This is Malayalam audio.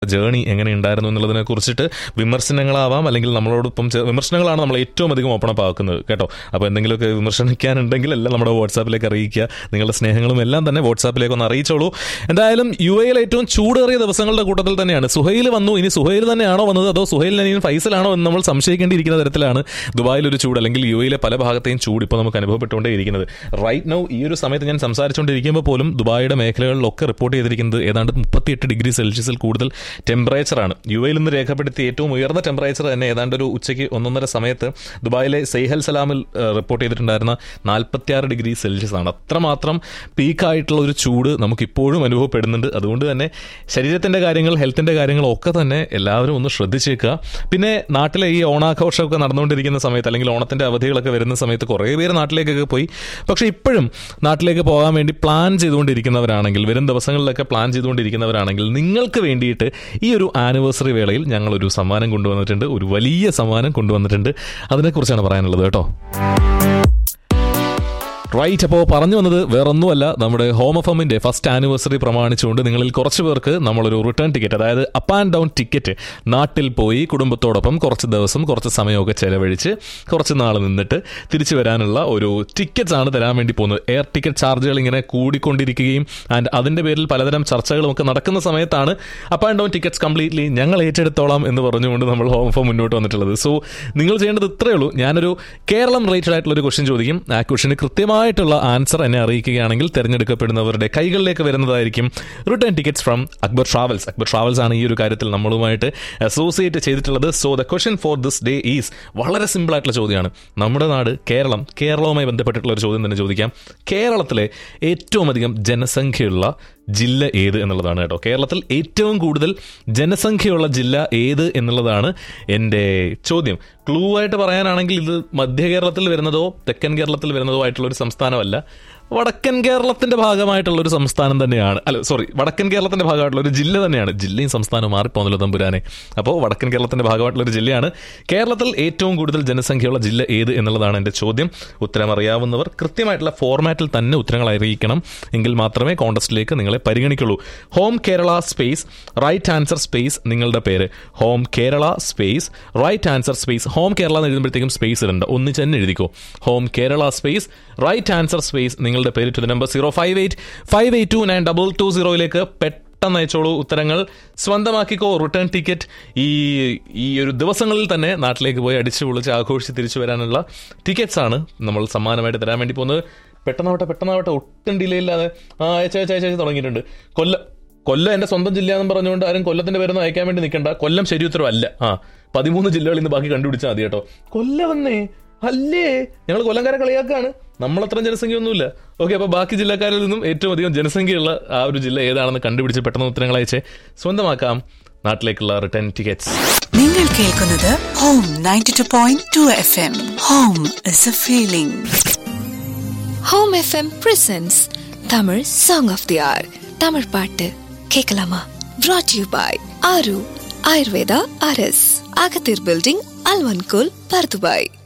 ജേണി എങ്ങനെ ഉണ്ടായിരുന്നു എന്നുള്ളതിനെ കുറിച്ചിട്ട് വിമർശനങ്ങളാവാം അല്ലെങ്കിൽ നമ്മളോടൊപ്പം ചെ- വിമർശനങ്ങളാണ് നമ്മൾ ഏറ്റവും അധികം ഓപ്പൺ അപ്പ് ആക്കുന്നത് കേട്ടോ അപ്പോൾ എന്തെങ്കിലുമൊക്കെ വിമർശനിക്കാനുണ്ടെങ്കിൽ എല്ലാം നമ്മുടെ വാട്സാപ്പിലേക്ക് അറിയിക്കുക നിങ്ങളുടെ സ്നേഹങ്ങളും എല്ലാം തന്നെ വാട്സാപ്പിലേക്ക് ഒന്ന് അറിയിച്ചോളൂ എന്തായാലും യു എയിൽ ഏറ്റവും ചൂടേറിയ ദിവസങ്ങളുടെ കൂട്ടത്തിൽ തന്നെയാണ് സുഹൈൽ വന്നു ഇനി സുഹൈൽ തന്നെയാണോ വന്നത് അതോ സുഹൈൽ ഇനി ഫൈസലാണോ എന്ന് നമ്മൾ സംശയിക്കേണ്ടിയിരിക്കുന്ന തരത്തിലാണ് ദുബായിൽ ഒരു ചൂട് അല്ലെങ്കിൽ യു എയിലെ പല ഭാഗത്തെയും ചൂട് ഇപ്പോൾ നമുക്ക് അനുഭവപ്പെട്ടുകൊണ്ടേ ഇരിക്കുന്നത് റൈറ്റ് നൗ ഈ ഒരു സമയത്ത് ഞാൻ സംസാരിച്ചുകൊണ്ടിരിക്കുമ്പോൾ പോലും ദുബായിയുടെ മേഖലകളിലൊക്കെ റിപ്പോർട്ട് ചെയ്തിരിക്കുന്നത് ഏതാണ്ട് മുപ്പത്തിയെട്ട് ഡിഗ്രി സെൽഷ്യസിൽ കൂടുതൽ ടെമ്പറേച്ചറാണ് യു എയിൽ നിന്ന് രേഖപ്പെടുത്തിയ ഏറ്റവും ഉയർന്ന ടെമ്പറേച്ചർ തന്നെ ഏതാണ്ട് ഒരു ഉച്ചയ്ക്ക് ഒന്നൊന്നര സമയത്ത് ദുബായിലെ സെയ്ഹൽ സലാമിൽ ഏഹ്, റിപ്പോർട്ട് ചെയ്തിട്ടുണ്ടായിരുന്ന നാൽപ്പത്തിയാറ് ഡിഗ്രി സെൽഷ്യസ് ആണ് അത്രമാത്രം പീക്കായിട്ടുള്ള ഒരു ചൂട് നമുക്ക് ഇപ്പോഴും അനുഭവപ്പെടുന്നുണ്ട് അതുകൊണ്ട് തന്നെ ശരീരത്തിന്റെ കാര്യങ്ങൾ ഹെൽത്തിന്റെ കാര്യങ്ങൾ ഒക്കെ തന്നെ എല്ലാവരും ഒന്ന് ശ്രദ്ധിച്ചേക്കുക പിന്നെ നാട്ടിലെ ഈ ഓണാഘോഷമൊക്കെ നടന്നുകൊണ്ടിരിക്കുന്ന സമയത്ത് അല്ലെങ്കിൽ ഓണത്തിന്റെ അവധികളൊക്കെ വരുന്ന സമയത്ത് കുറേ പേര് നാട്ടിലേക്കൊക്കെ പോയി പക്ഷേ ഇപ്പോഴും നാട്ടിലേക്ക് പോകാൻ വേണ്ടി പ്ലാൻ ചെയ്തുകൊണ്ടിരിക്കുന്നവരാണെങ്കിൽ വരും ദിവസങ്ങളിലൊക്കെ പ്ലാൻ ചെയ്തുകൊണ്ടിരിക്കുന്നവരാണെങ്കിൽ നിങ്ങൾക്ക് വേണ്ടിയിട്ട് ഈ ഒരു ആനിവേഴ്സറി വേളയിൽ ഞങ്ങളൊരു സമ്മാനം കൊണ്ടുവന്നിട്ടുണ്ട് ഒരു വലിയ സമ്മാനം കൊണ്ടുവന്നിട്ടുണ്ട് അതിനെക്കുറിച്ചാണ് പറയാനുള്ളത് കേട്ടോ റൈറ്റ് അപ്പോൾ പറഞ്ഞു വന്നത് വേറൊന്നുമല്ല നമ്മുടെ ഹോം എഫമിന്റെ ഫസ്റ്റ് ആനിവേഴ്സറി പ്രമാണിച്ചുകൊണ്ട് നിങ്ങളിൽ കുറച്ച് പേർക്ക് നമ്മളൊരു റിട്ടേൺ ടിക്കറ്റ് അതായത് അപ്പ് ആൻഡ് ഡൗൺ ടിക്കറ്റ് നാട്ടിൽ പോയി കുടുംബത്തോടൊപ്പം കുറച്ച് ദിവസം കുറച്ച് സമയമൊക്കെ ചെലവഴിച്ച് കുറച്ച് നാൾ നിന്നിട്ട് തിരിച്ചു വരാനുള്ള ഒരു ടിക്കറ്റ്സ് ആണ് തരാൻ വേണ്ടി പോകുന്നത് എയർ ടിക്കറ്റ് ചാർജുകൾ ഇങ്ങനെ കൂടിക്കൊണ്ടിരിക്കുകയും ആൻഡ് അതിന്റെ പേരിൽ പലതരം ചർച്ചകളും ഒക്കെ നടക്കുന്ന സമയത്താണ് up and down tickets completely ഞങ്ങൾ ഏറ്റെടുത്തോളാം എന്ന് പറഞ്ഞുകൊണ്ട് നമ്മൾ ഹോം എഫ് മുന്നോട്ട് വന്നിട്ടുള്ളത് സോ നിങ്ങൾ ചെയ്യേണ്ടത് ഇത്രയേ ഉള്ളൂ ഞാനൊരു കേരളം റിലേറ്റഡ് ആയിട്ടുള്ള ഒരു ക്വസ്റ്റ്യൻ ചോദിക്കും ആ ക്വസ്റ്റിന് കൃത്യമായിട്ടുള്ള ആൻസർ എന്നെ അറിയിക്കുകയാണെങ്കിൽ തിരഞ്ഞെടുക്കപ്പെടുന്നവരുടെ കൈകളിലേക്ക് വരുന്നതായിരിക്കും return tickets from Akbar travels Akbar travels ആണ് ഈ ഒരു കാര്യത്തിൽ നമ്മളുമായിട്ട് അസോസിയേറ്റ് ചെയ്തിട്ടുള്ളത് so the question for this day is വളരെ സിമ്പിൾ ആയിട്ടുള്ള ചോദ്യമാണ് നമ്മുടെ നാട് കേരളം കേരളവുമായി ബന്ധപ്പെട്ടിട്ടുള്ള ഒരു ചോദ്യം തന്നെ ചോദിക്കാം കേരളത്തിലെ ഏറ്റവും അധികം ജനസംഖ്യയുള്ള ജില്ല ഏത് എന്നുള്ളതാണ് കേട്ടോ കേരളത്തിൽ ഏറ്റവും കൂടുതൽ ജനസംഖ്യയുള്ള ജില്ല ഏത് എന്നുള്ളതാണ് എൻ്റെ ചോദ്യം ക്ലൂ ആയിട്ട് പറയാനാണെങ്കിൽ ഇത് മധ്യ കേരളത്തിൽ വരുന്നതോ തെക്കൻ കേരളത്തിൽ വരുന്നതോ ആയിട്ടുള്ള ഒരു സംസ്ഥാനമല്ല വടക്കൻ കേരളത്തിന്റെ ഭാഗമായിട്ടുള്ള ഒരു സംസ്ഥാനം തന്നെയാണ് അല്ല സോറി വടക്കൻ കേരളത്തിന്റെ ഭാഗമായിട്ടുള്ള ഒരു ജില്ല തന്നെയാണ് ജില്ലയും സംസ്ഥാനവും മാറിപ്പോന്നല്ലോ തമ്പുരാനെ അപ്പോൾ വടക്കൻ കേരളത്തിന്റെ ഭാഗമായിട്ടുള്ള ഒരു ജില്ലയാണ് കേരളത്തിൽ ഏറ്റവും കൂടുതൽ ജനസംഖ്യയുള്ള ജില്ല ഏത് എന്നുള്ളതാണ് എൻ്റെ ചോദ്യം ഉത്തരം അറിയാവുന്നവർ കൃത്യമായിട്ടുള്ള ഫോർമാറ്റിൽ തന്നെ ഉത്തരങ്ങൾ അറിയിക്കണം എങ്കിൽ മാത്രമേ കോൺടസ്റ്റിലേക്ക് നിങ്ങളെ പരിഗണിക്കുള്ളൂ home Kerala space right answer space നിങ്ങളുടെ പേര് home Kerala space right answer space home Kerala എന്ന് എഴുതുമ്പോഴത്തേക്കും സ്പേസ് ഇടണ്ട ഒന്നിച്ച് തന്നെ എഴുതിക്കോ home Kerala space right answer space നിങ്ങളുടെ പേര് to the number zero five eight five eight two nine double two സീറോയിലേക്ക് പെട്ടെന്ന് അയച്ചോളൂ ഉത്തരങ്ങൾ സ്വന്തമാക്കിക്കോ റിട്ടേൺ ടിക്കറ്റ് ഈ ഈ ഒരു ദിവസങ്ങളിൽ തന്നെ നാട്ടിലേക്ക് പോയി അടിച്ചു പൊളിച്ച് ആഘോഷിച്ച് തിരിച്ചു വരാനുള്ള ടിക്കറ്റ്സ് ആണ് നമ്മൾ സമ്മാനമായിട്ട് തരാൻ വേണ്ടി പോകുന്നത് പെട്ടെന്നാവട്ടെ പെട്ടെന്നാവട്ടെ ഒട്ടും ഡിലേ ഇല്ലാതെ ആ അയച്ച അയച്ച അയച്ച തുടങ്ങിയിട്ടുണ്ട് കൊല്ലം കൊല്ലം എന്റെ സ്വന്തം ജില്ല എന്ന് പറഞ്ഞുകൊണ്ട് ആരും കൊല്ലത്തിന്റെ പേരൊന്നും അയക്കാൻ വേണ്ടി നിൽക്കണ്ട കൊല്ലം ശരി ഉത്തരവല്ല ആ പതിമൂന്ന് ജില്ലകളിൽ നിന്ന് ബാക്കി കണ്ടുപിടിച്ചാൽ മതി കേട്ടോ കൊല്ലം വന്നേ അല്ലേ ഞങ്ങൾ കൊല്ലംകാരെ കളിയാക്കാണ് നമ്മളത്രയും ജനസംഖ്യ ഓക്കെ അപ്പൊ ബാക്കി ജില്ലക്കാരിൽ നിന്നും ഏറ്റവും അധികം ജനസംഖ്യയുള്ള ആ ഒരു ജില്ല ഏതാണെന്ന് കണ്ടുപിടിച്ച് പെട്ടെന്ന് ഉത്തരങ്ങൾ അയച്ച് സ്വന്തമാക്കാം നാട്ടിലേക്കുള്ള റിട്ടേൺ ടിക്കറ്റ്സ് നിങ്ങൾ കേൾക്കുന്നത് home ninety two point two F M home is a feeling home FM presence Tamil song of the hour Tamil பாட்டு கேட்கலாமா brought யூ பாய் ஆரு ஆயுர்வேதா அரஸ் அகத்தீர் பில்டிங் அல்வன்கோல் பர்துபாய்